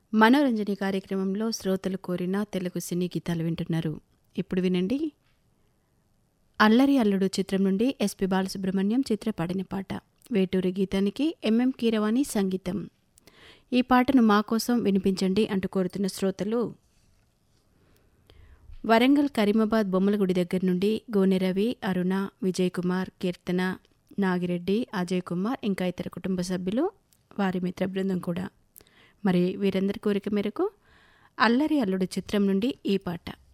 మనోరంజని కార్యక్రమంలో శ్రోతలు కోరిన తెలుగు సినీ గీతాలు వింటున్నారు ఇప్పుడు వినండి అల్లరి అల్లుడు చిత్రం నుండి ఎస్పి బాలసుబ్రహ్మణ్యం చిత్ర పాడిన పాట వేటూరి గీతానికి ఎంఎం కీరవాణి సంగీతం ఈ పాటను మా కోసం వినిపించండి అంటూ కోరుతున్న శ్రోతలు వరంగల్ కరీమాబాద్ బొమ్మలగుడి దగ్గర నుండి గోనె రవి అరుణ విజయ్ కుమార్ కీర్తన నాగిరెడ్డి అజయ్ కుమార్ ఇంకా ఇతర కుటుంబ సభ్యులు వారి మిత్ర బృందం కూడా మరి వీరందరి కోరిక మేరకు అల్లరి అల్లుడు చిత్రం నుండి ఈ పాట